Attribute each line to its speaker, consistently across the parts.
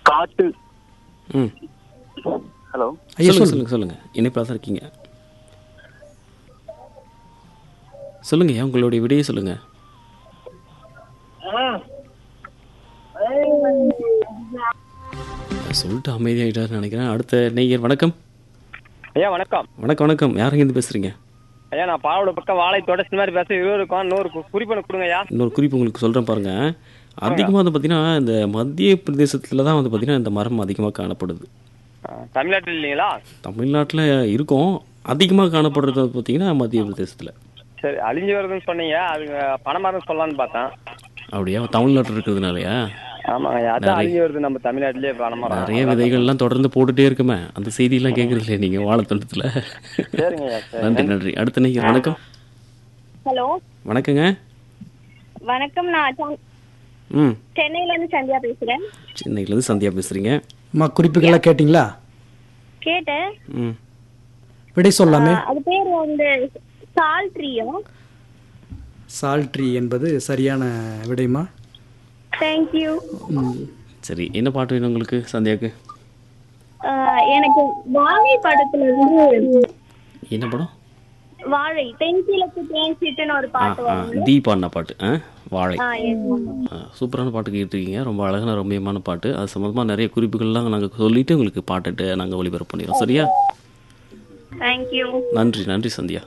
Speaker 1: காட்டு
Speaker 2: ம்
Speaker 1: ஹலோ
Speaker 3: ஐயா
Speaker 2: சொல்லுங்க
Speaker 3: சொல்லுங்க
Speaker 2: சொல்லுங்க சொல்லுங்க இணைப்பில் தான் இருக்கீங்க சொல்லுங்க ஐயா உங்களுடைய விடையை சொல்லுங்க சொல்லிட்டு அமைதியாகிட்டாருன்னு நினைக்கிறேன் அடுத்த நெய்யர் வணக்கம்
Speaker 4: ஐயா வணக்கம்
Speaker 2: வணக்கம் வணக்கம் யாருங்க இருந்து பேசுறீங்க
Speaker 4: ஐயா நான் பாலோட பக்கம் வாழை தொடச்சு மாதிரி பேச இருபது இருக்கும் நூறு கு- குறிப்பு கொடுங்க ஐயா
Speaker 2: இன்னொரு குறிப்பு உங்களுக்கு சொல்கிறேன் பாருங்க அதிகமாக வந்து பார்த்தீங்கன்னா இந்த மத்திய பிரதேசத்தில் தான் வந்து பார்த்தீங்கன்னா இந்த மரம் அதிகமாக காணப்படுது
Speaker 4: ஆ, தமிழ்நாட்டில் இல்லைங்களா
Speaker 2: தமிழ்நாட்டில் இருக்கும் அதிகமாக காணப்படுறது வந்து பார்த்தீங்கன்னா மத்திய பிரதேசத்தில்
Speaker 4: சரி அழிஞ்சு வருதுன்னு சொன்னீங்க அது பணமரம் சொல்லலாம்னு பார்த்தேன்
Speaker 2: அப்படியா தமிழ்நாட்டில் இருக்கிறதுனாலயா
Speaker 4: ஆமாங்க ஐயா அதான் அழிஞ்சு வருது நம்ம தமிழ்நாட்டிலே பணமரம்
Speaker 2: நிறைய விதைகள்லாம் தொடர்ந்து போட்டுட்டே இருக்குமே அந்த செய்தியெல்லாம் கேட்குறது இல்லையா நீங்கள் வாழைத்தோட்டத்தில்
Speaker 4: சரிங்க ஐயா சரி
Speaker 2: நன்றி நன்றி அடுத்த நீங்கள் வணக்கம்
Speaker 5: ஹலோ
Speaker 2: வணக்கங்க
Speaker 5: வணக்கம் நான் சந்-
Speaker 2: ம்
Speaker 5: சென்னையில இருந்து சந்தியா பேசுறேன்
Speaker 2: சென்னையிலேருந்து சந்தியா பேசுகிறீங்க
Speaker 3: அம்மா குறிப்புகள்லாம் கேட்டிங்களா
Speaker 5: கேட்டேன்
Speaker 2: ம்
Speaker 3: விடை சொல்லாமே
Speaker 5: ஆ, அது பேர் வந்து சால்ட்ரியா
Speaker 3: சால்ட்ரி என்பது சரியான விடைமா
Speaker 5: தேங்க்யூ
Speaker 2: சரி என்ன பாட்டு வேணும் உங்களுக்கு சந்தியாவுக்கு
Speaker 5: எனக்கு வாழை படத்துல இருந்து
Speaker 2: என்ன படம்
Speaker 5: வாழை தென்கிழக்கு தேன் சிட்டுன்னு ஒரு
Speaker 2: ஆ
Speaker 5: பாட்டு
Speaker 2: ஆ
Speaker 5: வரும்
Speaker 2: டி பாடின பாட்டு ஆ வாழை
Speaker 5: ஆ, yes, ma'am.
Speaker 2: ஆ, சூப்பரான பாட்டு கேட்டிருக்கீங்க ரொம்ப அழகான ரம்மியமான பாட்டு அது சம்மந்தமாக நிறைய குறிப்புகள்லாம் நாங்கள் சொல்லிட்டு உங்களுக்கு பாட்டுட்டு நாங்கள் ஒளிபரப்பு பண்ணிடுறோம் சரியா
Speaker 5: Thank you
Speaker 2: நன்றி நன்றி சந்தியா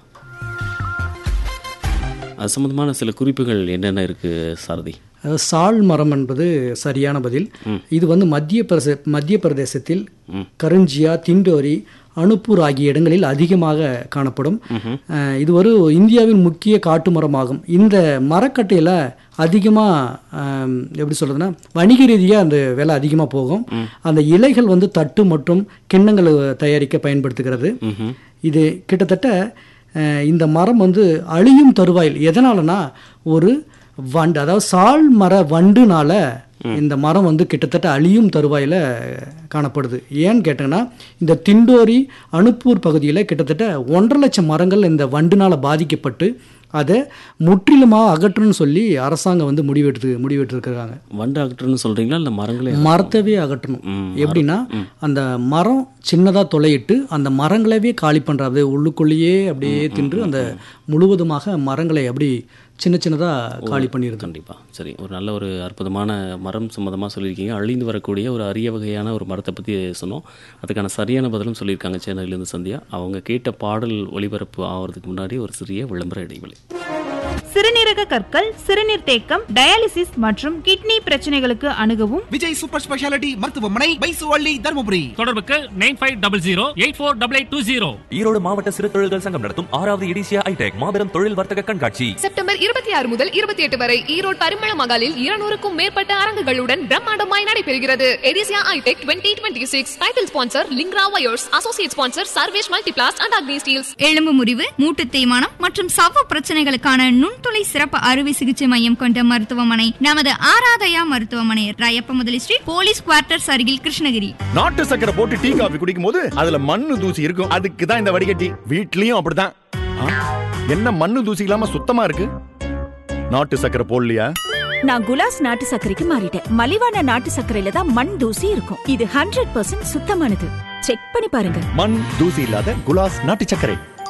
Speaker 2: அது சம்மந்தமான சில குறிப்புகள் என்னென்ன இருக்குது சாரதி
Speaker 3: அதாவது சால் மரம் என்பது சரியான பதில் இது வந்து மத்திய பிரதே மத்திய பிரதேசத்தில் கருஞ்சியா திண்டோரி அனுப்பூர் ஆகிய இடங்களில் அதிகமாக காணப்படும் அஹ், இது ஒரு இந்தியாவின் முக்கிய காட்டு மரமாகும் இந்த மரக்கட்டையில் அதிகமாக எப்படி சொல்கிறதுனா வணிக ரீதியாக அந்த விலை அதிகமாக போகும் அந்த இலைகள் வந்து தட்டு மற்றும் கிண்ணங்கள் தயாரிக்க பயன்படுத்துகிறது இது கிட்டத்தட்ட அஹ், இந்த மரம் வந்து அழியும் தருவாயில் எதனாலனா ஒரு வண்டு அதாவது சால் மர வண்டுனால இந்த மரம் வந்து கிட்டத்தட்ட அழியும் தருவாயில் காணப்படுது ஏன்னு கேட்டீங்கன்னா இந்த திண்டோரி அனுப்பூர் பகுதியில் கிட்டத்தட்ட ஒன்றரை லட்சம் மரங்கள் இந்த வண்டுனால பாதிக்கப்பட்டு அதை முற்றிலுமாக அகற்றணும்னு சொல்லி அரசாங்கம் வந்து முடிவெடுத்து முடிவெடுத்துருக்காங்க
Speaker 2: வண்டு அகற்றுன்னு சொல்கிறீங்களா இல்லை மரங்களே
Speaker 3: மரத்தவே அகற்றணும்
Speaker 2: ம்,
Speaker 3: எப்படின்னா அந்த மரம் சின்னதாக தொலையிட்டு அந்த மரங்களவே காலி பண்ணுறது உள்ளுக்குள்ளேயே அப்படியே தின்று அந்த முழுவதுமாக மரங்களை அப்படி சின்ன சின்னதாக காலி பண்ணிடுது
Speaker 2: கண்டிப்பாக சரி ஒரு நல்ல ஒரு அற்புதமான மரம் சம்மந்தமாக சொல்லியிருக்கீங்க அழிந்து வரக்கூடிய ஒரு அரிய வகையான ஒரு மரத்தை பற்றி சொன்னோம் அதுக்கான சரியான பதிலும் சொல்லியிருக்காங்க சென்னையிலேருந்து சந்தியா அவங்க கேட்ட பாடல் ஒளிபரப்பு ஆகிறதுக்கு முன்னாடி ஒரு சிறிய விளம்பர இடைவெளி
Speaker 6: சிறுநீரக கற்கள் சிறுநீர் தேக்கம் டயாலிசிஸ் மற்றும் கிட்னி பிரச்சனைகளுக்கு அணுகவும்
Speaker 7: விஜய் சூப்பர் ஸ்பெஷாலிட்டி மருத்துவமனை பைசுவள்ளி தருமபுரி
Speaker 8: தொடர்புக்கு nine five double zero eight four double eight two zero
Speaker 9: Erode மாவட்ட சிறு தொழில்கள் சங்கம் நடத்தும் ஆறாவது எடிசியா ஐடெக் மாபெரும் தொழில் வர்த்தக கண்காட்சி
Speaker 10: செப்டம்பர் இருபத்தி ஆறு முதல் இருபத்தி எட்டு வரை ஈரோடு பரிமள மகாலில் இருநூறுக்கும் மேற்பட்ட அரங்குகளுடன் பிரம்மாண்டமாய் நடைபெறுகிறது எடிசியா iTech twenty twenty six title sponsor லிங்க்ரா wires associate sponsor Sarvesh multiplast and Agni steels
Speaker 11: எலும்பு முறிவு மூட்டு தேய்மானம் மற்றும் சவ்வு பிரச்சனைகளுக்கான நுண்துளை சிறப்பு அறுவை சிகிச்சை மையம் கொண்ட மருத்துவமனை நமது ஆராதயா மருத்துவமனை ராயப்ப முதலி ஸ்ட்ரீட் போலீஸ் குவார்ட்டர்ஸ் அருகில் கிருஷ்ணகிரி
Speaker 12: நாட்டு சக்கரை போட்டு டீ காபி குடிக்கும் போது அதுல மண்ணு தூசி இருக்கும் அதுக்கு தான் இந்த வடிகட்டி வீட்லயும் அப்படிதான் ஆ, என்ன மண்ணு தூசி இல்லாம சுத்தமா இருக்கு நாட்டு சக்கரை போடலையா
Speaker 13: நான் குலாஸ் நாட்டு சர்க்கரைக்கு மாறிட்டேன் மலிவான நாட்டு சர்க்கரையில தான் மண் தூசி இருக்கும் இது ஹண்ட்ரட் பர்சன்ட் சுத்தமானது செக் பண்ணி பாருங்க
Speaker 12: மண் தூசி இல்லாத குலாஸ் நாட்டு சர்க்கரை